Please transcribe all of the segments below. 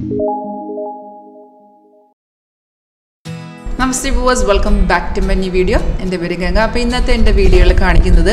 namaste viewers welcome back to my video എൻ്റെ പേര് ഗംഗ അപ്പോൾ ഇന്നത്തെ എൻ്റെ വീഡിയോയിൽ കാണിക്കുന്നത്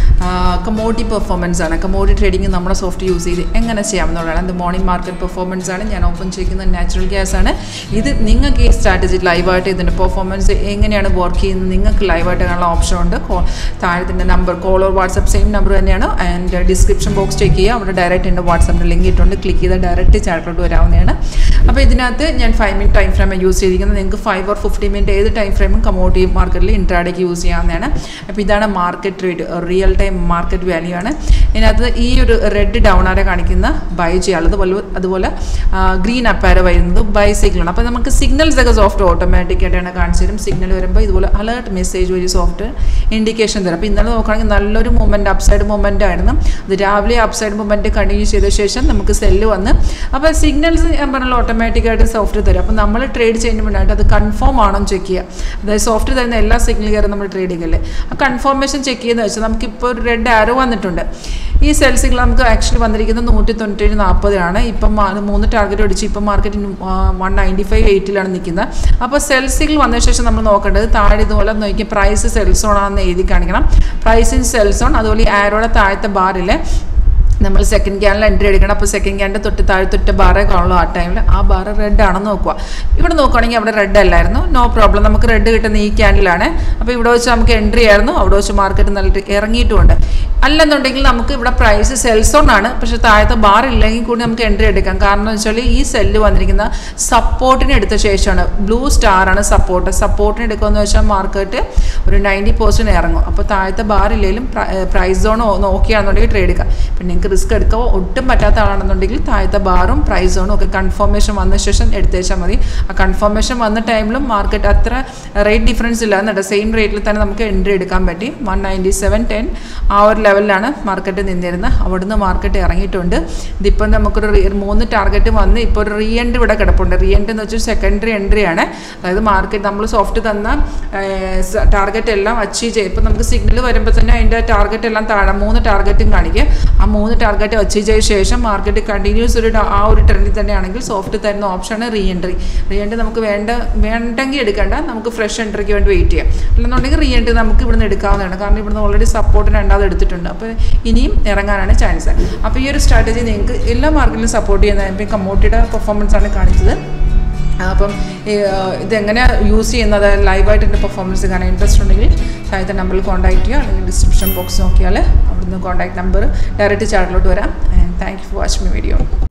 കമോഡി പെർഫോമൻസ് ആണ് കമോഡി ട്രേഡിംഗ് നമ്മുടെ സോഫ്റ്റ് യൂസ് ചെയ്ത് എങ്ങനെ ചെയ്യാമെന്നുള്ളതാണ് ഇത് മോർണിംഗ് മാർക്കറ്റ് പെർഫോമൻസ് ആണ് ഞാൻ ഓപ്പൺ ചെയ്യുന്നത് നാച്ചുറൽ ഗ്യാസ് ആണ് ഇത് നിങ്ങൾക്ക് ഈ സ്ട്രാറ്റജി ലൈവായിട്ട് ഇതിൻ്റെ പെർഫോമൻസ് എങ്ങനെയാണ് വർക്ക് ചെയ്യുന്നത് നിങ്ങൾക്ക് ലൈവായിട്ട് കാണാനുള്ള ഓപ്ഷൻ ഉണ്ട് താഴത്തിൻ്റെ number call or WhatsApp same number തന്നെയാണ് ആൻഡ് ഡിസ്ക്രിപ്ഷൻ ബോക്സ് ചെക്ക് ചെയ്യുക അവിടെ ഡയറക്റ്റ് എൻ്റെ വാട്സപ്പിൻ്റെ ലിങ്ക് ഇട്ടുണ്ട് ക്ലിക്ക് ചെയ്താൽ ഡയറക്റ്റ് ചാറ്റിലോട്ട് വരാവുന്നതാണ് അപ്പോൾ ഇതിനകത്ത് ഞാൻ five minute time frame use ചെയ്തിരിക്കുന്നത് നിങ്ങൾക്ക് ഫൈവ് ഓർ ഫിഫ്റ്റി മിനിറ്റ് ഏത് ടൈം ഫ്രെയിമും കമോഡിറ്റി മാർക്കറ്റിൽ ഇൻട്രാഡേക്ക് യൂസ് ചെയ്യാവുന്നതാണ് അപ്പോൾ ഇതാണ് market trade real time market value ആണ് ഇതിനകത്ത് ഈ ഒരു റെഡ് ഡൗൺ ആരെ കാണിക്കുന്ന ബൈ ചെയ്യാനുള്ളത് അതുപോലെ അതുപോലെ ഗ്രീൻ അപ്പാര വരുന്നത് ബൈ സിഗ്നലാണ് അപ്പോൾ നമുക്ക് സിഗ്നൽസ് ഒക്കെ സോഫ്റ്റ് ഓട്ടോമാറ്റിക് ആയിട്ടാണ് കാണിച്ചു തരും സിഗ്നൽ വരുമ്പോൾ ഇതുപോലെ അലേർട്ട് മെസ്സേജ് വഴി സോഫ്റ്റ് ഇൻഡിക്കേഷൻ തരും അപ്പോൾ ഇന്നലെ നോക്കുകയാണെങ്കിൽ നല്ലൊരു മൂവ്മെൻറ്റ് അപ്സൈഡ് മൂവ്മെൻ്റ് ആയിരുന്നു അത് രാവിലെ അപ്സൈഡ് മൂവ്മെൻറ്റ് കണ്ടിന്യൂ ചെയ്ത ശേഷം നമുക്ക് സെല്ല് വന്ന് അപ്പോൾ സിഗ്നൽസ് ഞാൻ പറഞ്ഞാൽ ഓട്ടോമാറ്റിക്കായിട്ട് സോഫ്റ്റ് തരും അപ്പോൾ നമ്മൾ ട്രേഡ് ചെയ്യുന്ന മുന്നായിട്ട് അത് കൺഫേം ആണോ ചെക്ക് ചെയ്യുക അതായത് സോഫ്റ്റ് തരുന്ന എല്ലാ സിഗ്നൽ കയറി നമ്മൾ ട്രേഡ് ചെയ്യില്ലേ ആ കൺഫർമേഷൻ ചെക്ക് ചെയ്യുന്നത് വെച്ചാൽ നമുക്കിപ്പോൾ ഒരു റെഡ് ആരോ വന്നിട്ടുണ്ട് ഈ സെൽസികൾ നമുക്ക് ആക്ച്വലി വന്നിരിക്കുന്നത് നൂറ്റി തൊണ്ണൂറ്റേഴ് നാൽപ്പതാണ് ഇപ്പം മൂന്ന് ടാർഗറ്റ് അടിച്ച് ഇപ്പം മാർക്കറ്റ് വൺ നയൻറ്റി ഫൈവ് എയ്റ്റിലാണ് നിൽക്കുന്നത് അപ്പോൾ സെൽസികൾ വന്ന ശേഷം നമ്മൾ നോക്കേണ്ടത് താഴെ ഇതുപോലെ നോക്കി പ്രൈസ് സെൽസോൺ ആണെന്ന് എഴുതി കാണിക്കണം പ്രൈസ് ഇൻ സെൽസോൺ അതുപോലെ ഈ ആരോടെ താഴത്തെ ബാറിൽ നമ്മൾ സെക്കൻഡ് ക്യാനിൽ എൻട്രി എടുക്കണം അപ്പോൾ സെക്കൻഡ് ക്യാനിൻ്റെ തൊട്ട് താഴെ തൊട്ട് ബാറേ കാണുള്ളൂ ആ ടൈമിൽ ആ ബാർ റെഡ് ആണെന്ന് നോക്കുക ഇവിടെ നോക്കുകയാണെങ്കിൽ അവിടെ റെഡ് അല്ലായിരുന്നു നോ പ്രോബ്ലം നമുക്ക് റെഡ് കിട്ടുന്ന ഈ ക്യാനിലാണ് അപ്പോൾ ഇവിടെ വെച്ച് നമുക്ക് എൻട്രി ആയിരുന്നു അവിടെ വെച്ച് മാർക്കറ്റ് നല്ല ഇറങ്ങിയിട്ടുമുണ്ട് അല്ലെന്നുണ്ടെങ്കിൽ നമുക്ക് ഇവിടെ പ്രൈസ് സെൽസോൺ ആണ് പക്ഷെ താഴത്തെ ബാർ ഇല്ലെങ്കിൽ കൂടി നമുക്ക് എൻട്രി എടുക്കാം കാരണം എന്ന് വെച്ചാൽ ഈ സെല്ല് വന്നിരിക്കുന്ന സപ്പോർട്ടിന് എടുത്ത ശേഷമാണ് ബ്ലൂ സ്റ്റാർ ആണ് സപ്പോർട്ട് സപ്പോർട്ടിന് എടുക്കുമെന്ന് വെച്ചാൽ മാർക്കറ്റ് ഒരു നയൻറ്റി പെർസെൻറ്റ് ഇറങ്ങും അപ്പോൾ താഴത്തെ ബാർ ഇല്ലെങ്കിലും പ്രൈസ് സോൺ നോക്കിയാണെന്നുണ്ടെങ്കിൽ ട്രേഡ് എടുക്കാം പിന്നെ നിങ്ങൾക്ക് റിസ്ക് എടുക്കുക ഒട്ടും പറ്റാത്ത ആളാണെന്നുണ്ടെങ്കിൽ താഴത്തെ ബാറും പ്രൈസ് സോണും ഒക്കെ കൺഫർമേഷൻ വന്ന ശേഷം എടുത്തേച്ചാൽ മതി ആ കൺഫർമേഷൻ വന്ന ടൈമിലും മാർക്കറ്റ് അത്ര റേറ്റ് ഡിഫറൻസ് ഇല്ല എന്നിട്ട് സെയിം റേറ്റിൽ തന്നെ നമുക്ക് എൻട്രി എടുക്കാൻ പറ്റി വൺ നയൻറ്റി സെവൻ ടെൻ ആ ഒരു ലെവലിലാണ് മാർക്കറ്റ് നിന്നിരുന്നത് അവിടുന്ന് മാർക്കറ്റ് ഇറങ്ങിയിട്ടുണ്ട് ഇതിപ്പം നമുക്കൊരു മൂന്ന് ടാർഗറ്റ് വന്ന് ഇപ്പോൾ ഒരു റീ എൻട്രി ഇവിടെ കിടപ്പുണ്ട് റീ എൻട്രി എന്ന് വെച്ചാൽ സെക്കൻഡറി എൻട്രി ആണ് അതായത് മാർക്കറ്റ് നമ്മൾ സോഫ്റ്റ് തന്ന ടാർഗറ്റ് എല്ലാം അച്ചീവ് ചെയ്യും ഇപ്പം നമുക്ക് സിഗ്നൽ വരുമ്പോൾ തന്നെ അതിൻ്റെ ടാർഗറ്റ് എല്ലാം താഴെ മൂന്ന് ടാർഗറ്റും കാണിക്കുക ആ മൂന്ന് ടാർഗറ്റ് അച്ചീവ് ചെയ്ത ശേഷം മാർക്കറ്റ് കണ്ടിന്യൂസ് ഒരു ആ ഒരു ട്രെൻഡിൽ തന്നെയാണെങ്കിൽ സോഫ്റ്റ് തരുന്ന ഓപ്ഷനാണ് റീ എൻട്രി റീ എൻട്രി നമുക്ക് വേണ്ട വേണ്ടെങ്കിൽ എടുക്കേണ്ട നമുക്ക് ഫ്രഷ് എൻട്രിക്ക് വേണ്ടി വെയിറ്റ് ചെയ്യാം അല്ലെന്നുണ്ടെങ്കിൽ റീ എൻട്രി നമുക്ക് ഇവിടുന്ന് എടുക്കാവുന്നതാണ് കാരണം ഇവിടുന്ന് ഓൾറെഡി സപ്പോർട്ട് രണ്ടാമത് എടുത്തിട്ടുണ്ട് അപ്പോൾ ഇനിയും ഇറങ്ങാനാണ് ചാൻസ് അപ്പോൾ ഈ ഒരു സ്ട്രാറ്റജി നിങ്ങൾക്ക് എല്ലാ മാർക്കറ്റിലും സപ്പോർട്ട് ചെയ്യുന്ന ഇപ്പം കമ്മോട്ടിയുടെ പെർഫോമൻസ് ആണ് കാണിച്ചത് അപ്പം ഇതെങ്ങനെ യൂസ് ചെയ്യുന്നത് ലൈവായിട്ട് എൻ്റെ പെർഫോമൻസ് കാണാൻ ഇൻട്രസ്റ്റ് ഉണ്ടെങ്കിൽ താഴത്തെ നമ്പറിൽ കോൺടാക്ട് ചെയ്യുക അല്ലെങ്കിൽ ഡിസ്ക്രിപ്ഷൻ ബോക്സ് നോക്കിയാൽ അവിടുന്ന് കോൺടാക്ട് നമ്പർ ഡയറക്റ്റ് ചാനലിലോട്ട് വരാം and thank you for watch my video